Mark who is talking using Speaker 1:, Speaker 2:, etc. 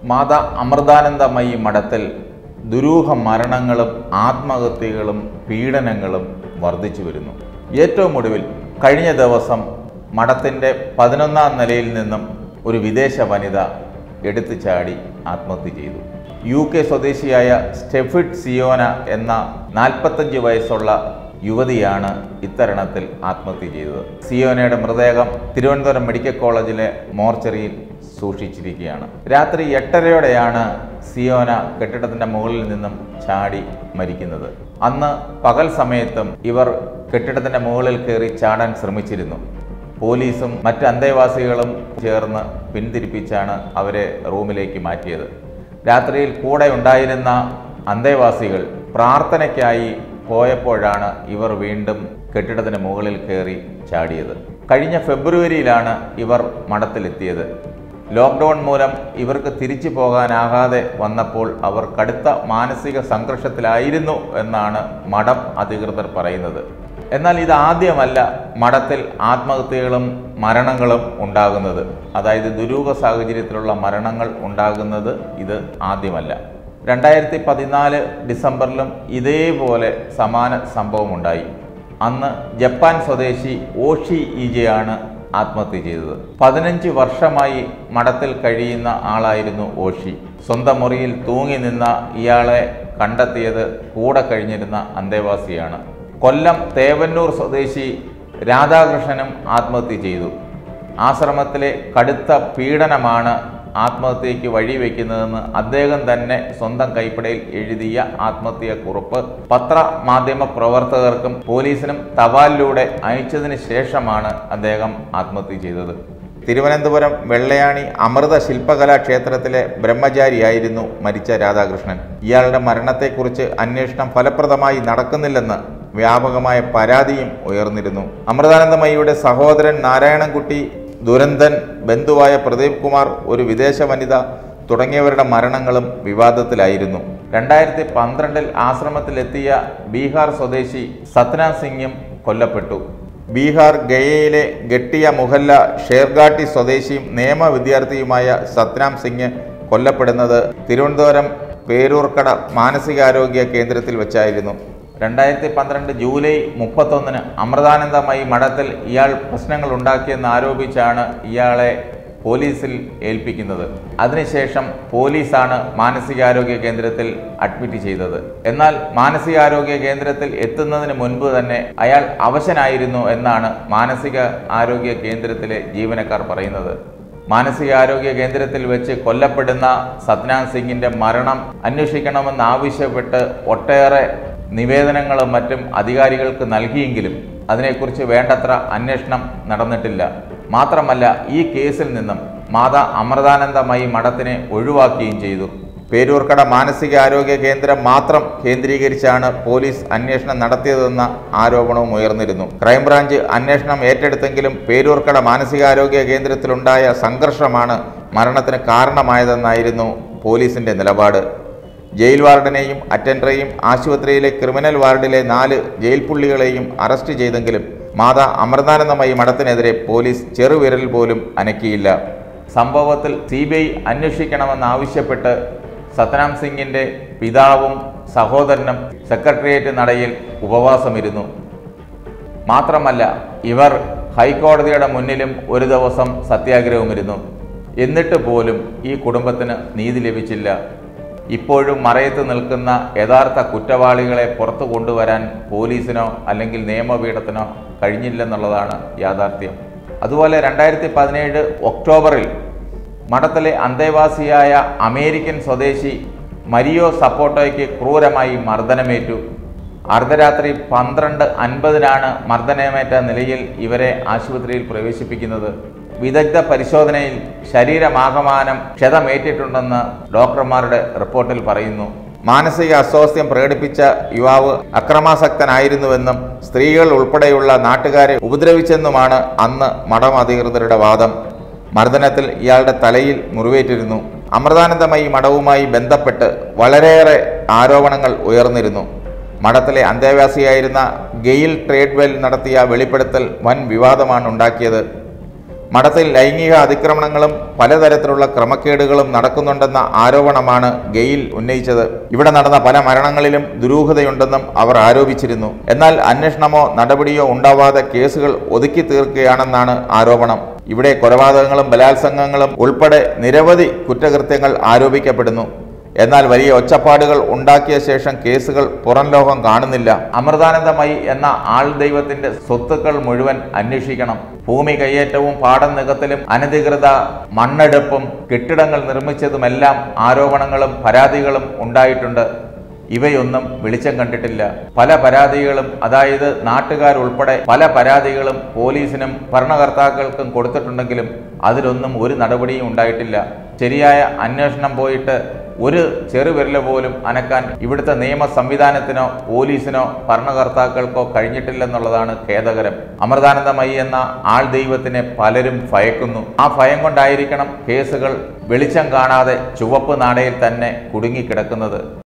Speaker 1: മാതാ അമൃതാനന്ദമയി മഠത്തിൽ ദുരൂഹ മരണങ്ങളും ആത്മഹത്യകളും പീഡനങ്ങളും വർദ്ധിച്ചു വരുന്നു ഏറ്റവും ഒടുവിൽ കഴിഞ്ഞ ദിവസം മഠത്തിൻ്റെ പതിനൊന്നാം നിലയിൽ നിന്നും ഒരു വിദേശ വനിത എടുത്തു ചാടി ആത്മഹത്യ ചെയ്തു യു കെ സ്വദേശിയായ സ്റ്റെഫിഡ് സിയോന എന്ന നാൽപ്പത്തഞ്ച് വയസ്സുള്ള യുവതിയാണ് ഇത്തരണത്തിൽ ആത്മഹത്യ ചെയ്തത് സിയോനയുടെ മൃതദേഹം തിരുവനന്തപുരം മെഡിക്കൽ കോളേജിലെ മോർച്ചറിയിൽ സൂക്ഷിച്ചിരിക്കുകയാണ് രാത്രി എട്ടരയോടെയാണ് സിയോന കെട്ടിടത്തിന്റെ മുകളിൽ നിന്നും ചാടി മരിക്കുന്നത് അന്ന് പകൽ സമയത്തും ഇവർ കെട്ടിടത്തിന്റെ മുകളിൽ കയറി ചാടാൻ ശ്രമിച്ചിരുന്നു പോലീസും മറ്റ് അന്തേവാസികളും ചേർന്ന് പിന്തിരിപ്പിച്ചാണ് അവരെ റൂമിലേക്ക് മാറ്റിയത് രാത്രിയിൽ കൂടെ ഉണ്ടായിരുന്ന അന്തേവാസികൾ പ്രാർത്ഥനയ്ക്കായി പോയപ്പോഴാണ് ഇവർ വീണ്ടും കെട്ടിടത്തിന് മുകളിൽ കയറി ചാടിയത് കഴിഞ്ഞ ഫെബ്രുവരിയിലാണ് ഇവർ മഠത്തിലെത്തിയത് ലോക്ക്ഡൗൺ മൂലം ഇവർക്ക് തിരിച്ചു പോകാനാകാതെ വന്നപ്പോൾ അവർ കടുത്ത മാനസിക സംഘർഷത്തിലായിരുന്നു എന്നാണ് മഠം അധികൃതർ പറയുന്നത് എന്നാൽ ഇത് ആദ്യമല്ല മഠത്തിൽ ആത്മഹത്യകളും മരണങ്ങളും ഉണ്ടാകുന്നത് അതായത് ദുരൂഹ സാഹചര്യത്തിലുള്ള മരണങ്ങൾ ഉണ്ടാകുന്നത് ഇത് ആദ്യമല്ല രണ്ടായിരത്തി പതിനാല് ഡിസംബറിലും ഇതേപോലെ സമാന സംഭവമുണ്ടായി അന്ന് ജപ്പാൻ സ്വദേശി ഓഷി ഈജയാണ് ആത്മഹത്യ ചെയ്തത് പതിനഞ്ച് വർഷമായി മഠത്തിൽ കഴിയുന്ന ആളായിരുന്നു ഓഷി സ്വന്തം മുറിയിൽ തൂങ്ങി നിന്ന ഇയാളെ കണ്ടെത്തിയത് കൂടെ കഴിഞ്ഞിരുന്ന അന്തേവാസിയാണ് കൊല്ലം തേവന്നൂർ സ്വദേശി രാധാകൃഷ്ണനും ആത്മഹത്യ ചെയ്തു ആശ്രമത്തിലെ കടുത്ത പീഡനമാണ് ആത്മഹത്യയ്ക്ക് വഴിവെക്കുന്നതെന്ന് അദ്ദേഹം തന്നെ സ്വന്തം കൈപ്പടയിൽ എഴുതിയ ആത്മഹത്യക്കുറിപ്പ് പത്ര മാധ്യമ പ്രവർത്തകർക്കും പോലീസിനും തപാലിലൂടെ അയച്ചതിന് ശേഷമാണ് അദ്ദേഹം ആത്മഹത്യ ചെയ്തത് തിരുവനന്തപുരം വെള്ളയാണി അമൃത ശില്പകലാ ക്ഷേത്രത്തിലെ ബ്രഹ്മചാരിയായിരുന്നു മരിച്ച രാധാകൃഷ്ണൻ ഇയാളുടെ മരണത്തെക്കുറിച്ച് അന്വേഷണം ഫലപ്രദമായി നടക്കുന്നില്ലെന്ന് വ്യാപകമായ പരാതിയും ഉയർന്നിരുന്നു അമൃതാനന്ദമയിയുടെ സഹോദരൻ നാരായണൻകുട്ടി ദുരന്തൻ ബന്ധുവായ പ്രദീപ് കുമാർ ഒരു വിദേശ വനിത തുടങ്ങിയവരുടെ മരണങ്ങളും വിവാദത്തിലായിരുന്നു രണ്ടായിരത്തി പന്ത്രണ്ടിൽ ആശ്രമത്തിലെത്തിയ ബീഹാർ സ്വദേശി സത്നാം സിംഗും കൊല്ലപ്പെട്ടു ബീഹാർ ഗയയിലെ ഗട്ടിയ മുഹല്ല ഷേർഗാട്ടി സ്വദേശിയും നിയമ വിദ്യാർത്ഥിയുമായ സത്നാം സിംഗ് കൊല്ലപ്പെടുന്നത് തിരുവനന്തപുരം പേരൂർക്കട മാനസികാരോഗ്യ കേന്ദ്രത്തിൽ വെച്ചായിരുന്നു രണ്ടായിരത്തി പന്ത്രണ്ട് ജൂലൈ മുപ്പത്തൊന്നിന് അമൃതാനന്ദമയി മഠത്തിൽ ഇയാൾ പ്രശ്നങ്ങൾ ഉണ്ടാക്കിയെന്ന് ആരോപിച്ചാണ് ഇയാളെ പോലീസിൽ ഏൽപ്പിക്കുന്നത് അതിനുശേഷം പോലീസാണ് മാനസികാരോഗ്യ കേന്ദ്രത്തിൽ അഡ്മിറ്റ് ചെയ്തത് എന്നാൽ മാനസികാരോഗ്യ കേന്ദ്രത്തിൽ എത്തുന്നതിന് മുൻപ് തന്നെ അയാൾ അവശനായിരുന്നു എന്നാണ് മാനസിക ആരോഗ്യ കേന്ദ്രത്തിലെ ജീവനക്കാർ പറയുന്നത് മാനസികാരോഗ്യ കേന്ദ്രത്തിൽ വെച്ച് കൊല്ലപ്പെടുന്ന സത്നാം സിംഗിന്റെ മരണം അന്വേഷിക്കണമെന്നാവശ്യപ്പെട്ട് ഒട്ടേറെ നിവേദനങ്ങളും മറ്റും അധികാരികൾക്ക് നൽകിയെങ്കിലും അതിനെക്കുറിച്ച് വേണ്ടത്ര അന്വേഷണം നടന്നിട്ടില്ല മാത്രമല്ല ഈ കേസിൽ നിന്നും മാതാ അമൃതാനന്ദമയി മഠത്തിനെ ഒഴിവാക്കുകയും ചെയ്തു പേരൂർക്കട മാനസികാരോഗ്യ കേന്ദ്രം മാത്രം കേന്ദ്രീകരിച്ചാണ് പോലീസ് അന്വേഷണം നടത്തിയതെന്ന ആരോപണവും ഉയർന്നിരുന്നു ക്രൈംബ്രാഞ്ച് അന്വേഷണം ഏറ്റെടുത്തെങ്കിലും പേരൂർക്കട മാനസികാരോഗ്യ കേന്ദ്രത്തിലുണ്ടായ സംഘർഷമാണ് മരണത്തിന് കാരണമായതെന്നായിരുന്നു പോലീസിന്റെ നിലപാട് ജയിൽ വാർഡനെയും അറ്റൻഡറെയും ആശുപത്രിയിലെ ക്രിമിനൽ വാർഡിലെ നാല് ജയിൽ പുള്ളികളെയും അറസ്റ്റ് ചെയ്തെങ്കിലും മാതാ അമൃതാനന്ദമയി മഠത്തിനെതിരെ പോലീസ് ചെറുവിരൽ പോലും അനക്കിയില്ല സംഭവത്തിൽ സി ബി ഐ അന്വേഷിക്കണമെന്നാവശ്യപ്പെട്ട് സത്നാം സിംഗിന്റെ പിതാവും സഹോദരനും സെക്രട്ടേറിയറ്റ് നടയിൽ ഉപവാസമിരുന്നു മാത്രമല്ല ഇവർ ഹൈക്കോടതിയുടെ മുന്നിലും ഒരു ദിവസം സത്യാഗ്രഹവുമിരുന്നു എന്നിട്ട് പോലും ഈ കുടുംബത്തിന് നീതി ലഭിച്ചില്ല ഇപ്പോഴും മറയത്ത് നിൽക്കുന്ന യഥാർത്ഥ കുറ്റവാളികളെ പുറത്തു കൊണ്ടുവരാൻ പോലീസിനോ അല്ലെങ്കിൽ നിയമപീഠത്തിനോ കഴിഞ്ഞില്ലെന്നുള്ളതാണ് യാഥാർത്ഥ്യം അതുപോലെ രണ്ടായിരത്തി പതിനേഴ് ഒക്ടോബറിൽ മഠത്തിലെ അന്തേവാസിയായ അമേരിക്കൻ സ്വദേശി മരിയോ സപ്പോട്ടോയ്ക്ക് ക്രൂരമായി മർദ്ദനമേറ്റു അർദ്ധരാത്രി പന്ത്രണ്ട് അൻപതിനാണ് മർദ്ദനമേറ്റ നിലയിൽ ഇവരെ ആശുപത്രിയിൽ പ്രവേശിപ്പിക്കുന്നത് വിദഗ്ധ പരിശോധനയിൽ ശരീരമാകമാനം ക്ഷതമേറ്റിട്ടുണ്ടെന്ന് ഡോക്ടർമാരുടെ റിപ്പോർട്ടിൽ പറയുന്നു മാനസിക അസ്വാസ്ഥ്യം പ്രകടിപ്പിച്ച യുവാവ് അക്രമാസക്തനായിരുന്നുവെന്നും സ്ത്രീകൾ ഉൾപ്പെടെയുള്ള നാട്ടുകാരെ ഉപദ്രവിച്ചെന്നുമാണ് അന്ന് മഠം അധികൃതരുടെ വാദം മർദ്ദനത്തിൽ ഇയാളുടെ തലയിൽ മുറിവേറ്റിരുന്നു അമൃതാനന്ദമയി മഠവുമായി ബന്ധപ്പെട്ട് വളരെയേറെ ആരോപണങ്ങൾ ഉയർന്നിരുന്നു മഠത്തിലെ അന്തേവാസിയായിരുന്ന ഗെയിൽ ട്രേഡ്വെൽ നടത്തിയ വെളിപ്പെടുത്തൽ വൻ വിവാദമാണ് ഉണ്ടാക്കിയത് മഠത്തിൽ ലൈംഗിക അതിക്രമണങ്ങളും പലതരത്തിലുള്ള ക്രമക്കേടുകളും നടക്കുന്നുണ്ടെന്ന ആരോപണമാണ് ഗെയിൽ ഉന്നയിച്ചത് ഇവിടെ നടന്ന പല മരണങ്ങളിലും ദുരൂഹതയുണ്ടെന്നും അവർ ആരോപിച്ചിരുന്നു എന്നാൽ അന്വേഷണമോ നടപടിയോ ഉണ്ടാവാതെ കേസുകൾ ഒതുക്കി തീർക്കുകയാണെന്നാണ് ആരോപണം ഇവിടെ കൊലപാതകങ്ങളും ബലാത്സംഗങ്ങളും ഉൾപ്പെടെ നിരവധി കുറ്റകൃത്യങ്ങൾ ആരോപിക്കപ്പെടുന്നു എന്നാൽ വലിയ ഒച്ചപ്പാടുകൾ ഉണ്ടാക്കിയ ശേഷം കേസുകൾ പുറം ലോകം കാണുന്നില്ല അമൃതാനന്ദമയി എന്ന ആൾ ദൈവത്തിന്റെ സ്വത്തുക്കൾ മുഴുവൻ അന്വേഷിക്കണം ഭൂമി കയ്യേറ്റവും പാടം നികത്തലും അനധികൃത മണ്ണെടുപ്പും കെട്ടിടങ്ങൾ നിർമ്മിച്ചതുമെല്ലാം ആരോപണങ്ങളും പരാതികളും ഉണ്ടായിട്ടുണ്ട് ഇവയൊന്നും വെളിച്ചം കണ്ടിട്ടില്ല പല പരാതികളും അതായത് നാട്ടുകാരുൾപ്പെടെ പല പരാതികളും പോലീസിനും ഭരണകർത്താക്കൾക്കും കൊടുത്തിട്ടുണ്ടെങ്കിലും അതിലൊന്നും ഒരു നടപടിയും ഉണ്ടായിട്ടില്ല ശരിയായ അന്വേഷണം പോയിട്ട് ഒരു ചെറുവിരല് പോലും അനക്കാൻ ഇവിടുത്തെ നിയമ സംവിധാനത്തിനോ പോലീസിനോ ഭരണകർത്താക്കൾക്കോ കഴിഞ്ഞിട്ടില്ലെന്നുള്ളതാണ് ഖേദകരം അമൃതാനന്ദമയി എന്ന ആൾ ദൈവത്തിനെ പലരും ഭയക്കുന്നു ആ ഭയം കൊണ്ടായിരിക്കണം കേസുകൾ വെളിച്ചം കാണാതെ ചുവപ്പ് നാടയിൽ തന്നെ കുടുങ്ങിക്കിടക്കുന്നത്